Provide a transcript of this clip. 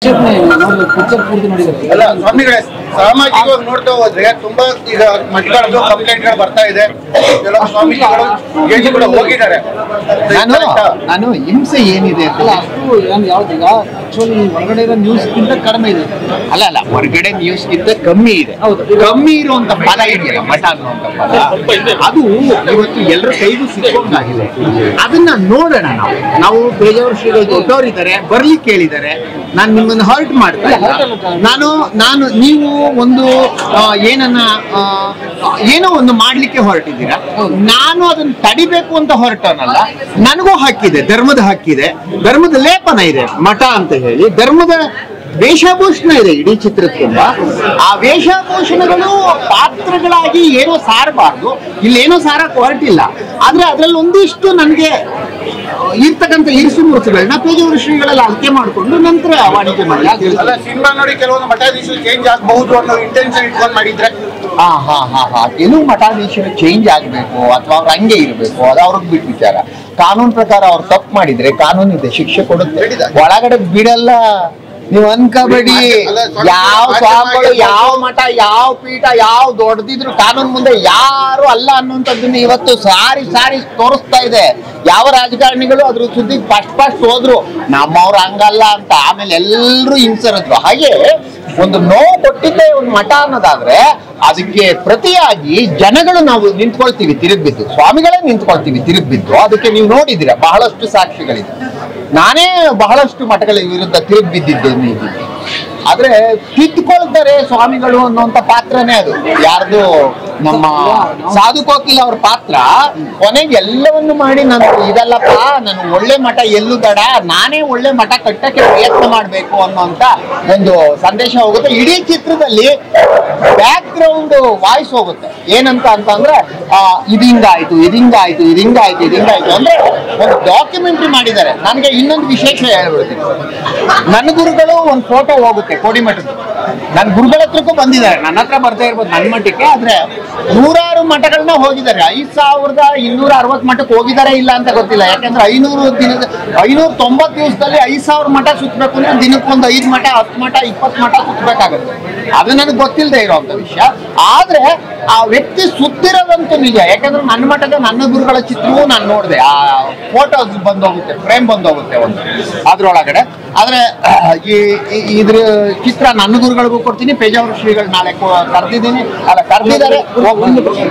Picture ಪೂರ್ತಿ ನೋಡಿದ್ದಾರೆ ಅಲ್ಲ ಸ್ವಾಮಿಗಳೇ ಸಾಮಾಜಿಕವಾಗಿ ನೋಡ್ತಾ ಹೋದ್ರೆ ತುಂಬಾ ಈಗ ಮಠಗಳದ್ದು ಕಂಪ್ಲೇಂಟ್ಗಳು ಬರ್ತಾ ಇದೆ ಕೆಲವು ಸ್ವಾಮೀಜಿಗಳು ಜೈಲು ಕೂಡ ಹೋಗಿದ್ದಾರೆ ನಾನು ನಾನು ಹಿಂಸೆ ಏನಿದೆ ಅಂತ ಅಲ್ಲ ಅಷ್ಟು ಏನು ಯಾವ್ದು ಈಗ ಆಕ್ಚುಲಿ ಹೊರಗಡೆ ಇರೋ ನ್ಯೂಸ್ಗಿಂತ ಕಡಿಮೆ ಇದೆ ಅಲ್ಲ ಅಲ್ಲ ಹೊರಗಡೆ ನ್ಯೂಸ್ಗಿಂತ ಕಮ್ಮಿ ಇದೆ ಹೌದು. ಕಮ್ಮಿ ಇರುವಂತ ಪದ ಇದೆಯಲ್ಲ ಮಠ ಅನ್ನುವಂತ ಪದ ಅದು ಇವತ್ತು ಎಲ್ಲರ ಕೈಗೂ ಸಿಕ್ಕೊಂಡಾಗಿದೆ ಅದನ್ನ ನೋಡೋಣ ನಾವು ನಾವು ಬೇಜಾರು ಶ್ರೀಗಳು ದೊಡ್ಡವರಿದ್ದಾರೆ ಬರ್ಲಿಕ್ಕೆ ಹೇಳಿದ್ದಾರೆ ನಾನು ನಿಮ್ಮನ್ನು ಹರ್ಟ್ ಮಾಡ್ತಾ ಇಲ್ಲ ನಾನು ನಾನು ನೀವು ಒಂದು ಆ, ಏನನ್ನ ಆ, ಏನೋ ಒಂದು ಮಾಡ್ಲಿಕ್ಕೆ ಹೊರಟಿದ್ದೀರಾ ನಾನು ಅದನ್ನ ತಡಿಬೇಕು ಅಂತ ಹೊರಟನಲ್ಲ ನನಗೂ ಹಕ್ಕಿದೆ ಧರ್ಮದ ಹಕ್ಕಿದೆ ಧರ್ಮದ ಲೇಪನ ಇದೆ ಮಠ ಅಂತ ಹೇಳಿ ಧರ್ಮದ ವೇಷಭೂಷಣ ಇದೆ ಇಡೀ ಚಿತ್ರದ ತುಂಬ ಆ ವೇಷಭೂಷಣಗಳು ಪಾತ್ರಗಳಾಗಿ ಏನೋ ಸಾರಬಾರ್ದು ಇಲ್ಲೇನೋ ಸಾರಕ್ಕೆ ಹೊರಟಿಲ್ಲ ಆದ್ರೆ ಅದ್ರಲ್ಲಿ ಒಂದಿಷ್ಟು ನನಗೆ ಇರ್ತಕ್ಕಂಥ ಇರಿಸು ಮುರುಸುಗಳನ್ನ ಪೇಜಾವರ ಶ್ರೀಗಳೆಲ್ಲ ಅಳತೆ ಮಾಡಿಕೊಂಡು ನಂತರ ವಾಣಿಜ್ಯ ಮಾಡಿ ಅಲ್ಲ ಸಿನಿಮಾ ನೋಡಿ ಕೆಲವೊಂದು ಮಠಾಧೀಶರು ಚೇಂಜ್ ಆಗಬಹುದು ಅನ್ನೋ ಇಂಟೆನ್ಷನ್ ಇಟ್ಕೊಂಡು ಮಾಡಿದ್ರೆ ಹಾ ಹಾ ಹಾ ಹಾ ಕೆಲವು ಮಠಾಧೀಶರು ಚೇಂಜ್ ಆಗಬೇಕು ಅಥವಾ ಅವ್ರು ಹಂಗೆ ಇರಬೇಕು ಅದು ಅವ್ರಿಗೆ ಬಿಟ್ಟು ವಿಚಾರ ಕಾನೂನು ಪ್ರಕಾರ ಅವ್ರು ತಪ್ಪು ಮಾಡಿದ್ರೆ ಕಾನೂನು ಇದೆ ಶಿಕ್ಷೆ ಕೊಡುತ್ತೆ ಹೇಳಿದ. ಒಳಗಡೆ ಬಿಡಲ್ಲ ನೀವು ಅನ್ಕೋಬೇಡಿ ಅಲ್ಲ, ಸ್ವಾಮಿ, ಯಾವ ಮಾಧ್ಯಮ ಸ್ವಾಮಿಗಳು ಆಗಿರ್ಬೋದು. ಯಾವ ಮಠ ಯಾವ ಪೀಠ ಯಾವ ದೊಡ್ಡದಿದ್ರು ಕಾನೂನು ಮುಂದೆ ಯಾರು ಅಲ್ಲ ಅನ್ನುವಂಥದ್ದನ್ನ ಇವತ್ತು ಸಾರಿ ಸಾರಿ ತೋರಿಸ್ತಾ ಇದೆ ಯಾವ ರಾಜಕಾರಣಿಗಳು ಅದ್ರ ಸುದ್ದಿ ಫಸ್ಟ್ ಫಸ್ಟ್ ಹೋದ್ರು ನಮ್ಮವ್ರು ಹಂಗಲ್ಲ ಅಂತ ಆಮೇಲೆ ಎಲ್ಲರೂ ಹಿಂಸರಿದ್ರು ಹಾಗೆ ಒಂದು ನೋವು ಕೊಟ್ಟಿದ್ದೇ ಒಂದು ಮಠ ಅನ್ನೋದಾದ್ರೆ ಅದಕ್ಕೆ ಪ್ರತಿಯಾಗಿ ಜನಗಳು ನಾವು ನಿಂತ್ಕೊಳ್ತೀವಿ ತಿರುಗ್ಬಿದ್ದು ಸ್ವಾಮಿಗಳೇ ನಿಂತ್ಕೊಳ್ತೀವಿ ತಿರುಗ್ಬಿದ್ದು ಅದಕ್ಕೆ ನೀವು ನೋಡಿದಿರ ಬಹಳಷ್ಟು ಸಾಕ್ಷಿಗಳಿದೆ ನಾನೇ ಬಹಳಷ್ಟು ಮಠಗಳ ವಿರುದ್ಧ ತಿರುಗಿ ಬಿದ್ದಿದ್ದೇನೆ ಇದ್ದೀನಿ ಆದ್ರೆ ತಿದ್ದುಕೊಳ್ತಾರೆ ಸ್ವಾಮಿಗಳು ಅನ್ನುವಂತ ಪಾತ್ರನೇ ಅದು ಯಾರ್ದು ನಮ್ಮ ಸಾಧು ಕೋಕಿಲ್ ಅವ್ರ ಪಾತ್ರ ಕೊನೆಗೆ ಎಲ್ಲವನ್ನು ಮಾಡಿ ನಾನು ಇದಲ್ಲಪ್ಪ ನಾನು ಒಳ್ಳೆ ಮಠ ಎಲ್ಲೂ ಬೇಡ ನಾನೇ ಒಳ್ಳೆ ಮಠ ಕಟ್ಟಕ್ಕೆ ಪ್ರಯತ್ನ ಮಾಡಬೇಕು ಅನ್ನೋಂತ ಒಂದು ಸಂದೇಶ ಹೋಗುತ್ತೆ ಇಡೀ ಚಿತ್ರದಲ್ಲಿ ಬ್ಯಾಕ್ ಗ್ರೌಂಡ್ ವಾಯ್ಸ್ ಹೋಗುತ್ತೆ ಏನಂತ ಅಂತಂದ್ರೆ ಆ, ಇದಿಂಗಾಯ್ತು ಇದಿಂಗಾಯ್ತು ಇದಿಂಗಾಯ್ತು ಇದಿಂಗಾಯ್ತು ಅಂದ್ರೆ ಒಂದು ಡಾಕ್ಯುಮೆಂಟ್ರಿ ಮಾಡಿದ್ದಾರೆ ನನಗೆ ಇನ್ನೊಂದು ವಿಶೇಷ ಹೇಳ್ಬಿಡ್ತೀನಿ ನನ್ನ ಗುರುಗಳು ಒಂದು ಫೋಟೋ ಹೋಗುತ್ತೆ ಕೋಡಿಮಠದ್ದು ನನ್ನ ಗುರುಗಳ ಹತ್ರಕ್ಕೂ ಬಂದಿದ್ದಾರೆ ನನ್ನ ಹತ್ರ ಬರ್ತಾ ಇರ್ಬೋದು ನನ್ನ ಮಠಕ್ಕೆ ಆದ್ರೆ ನೂರಾರು ಮಠಗಳನ್ನ ಹೋಗಿದ್ದಾರೆ ಐದ್ ಸಾವಿರದ ಇನ್ನೂರ ಅರವತ್ತು ಮಠಕ್ಕೆ ಹೋಗಿದ್ದಾರೆ ಇಲ್ಲ ಅಂತ ಗೊತ್ತಿಲ್ಲ ಯಾಕಂದ್ರೆ ಐನೂರು ದಿನದ ಐನೂರ ತೊಂಬತ್ತು ದಿವಸದಲ್ಲಿ ಐದ್ ಸಾವಿರ ಮಠ ಸುತ್ತಬೇಕು ಅಂದ್ರೆ ದಿನಕ್ಕೊಂದು ಐದು ಮಠ ಹತ್ತು ಮಠ ಇಪ್ಪತ್ತು ಮಠ ಸುತ್ತಬೇಕಾಗುತ್ತೆ ಅದು ನನಗೆ ಗೊತ್ತಿಲ್ಲದೆ ಇರೋಂಥ ವಿಷಯ ಆದ್ರೆ ಆ ವ್ಯಕ್ತಿ ಸುತ್ತಿರೋದಂತೂ ನಿಜ ಯಾಕಂದ್ರೆ ನನ್ನ ಮಠದ ನನ್ನ ಗುರುಗಳ ಚಿತ್ರವೂ ನಾನು ನೋಡಿದೆ ಆ ಫೋಟೋಸ್ ಬಂದೋಗುತ್ತೆ ಫ್ರೇಮ್ ಬಂದೋಗುತ್ತೆ ಒಂದು ಅದ್ರೊಳಗಡೆ ಆದ್ರೆ ಈ ಈ- ಇದ್ರ ಚಿತ್ರ ನನ್ನ ಗುರುಗಳಿಗೂ ಕೊಡ್ತೀನಿ ಪೇಜಾವರ ಶ್ರೀಗಳು ನಾಳೆ ಕರೆದಿದ್ದೀನಿ ಅಲ್ಲ ಕರೆದಿದ್ದಾರೆ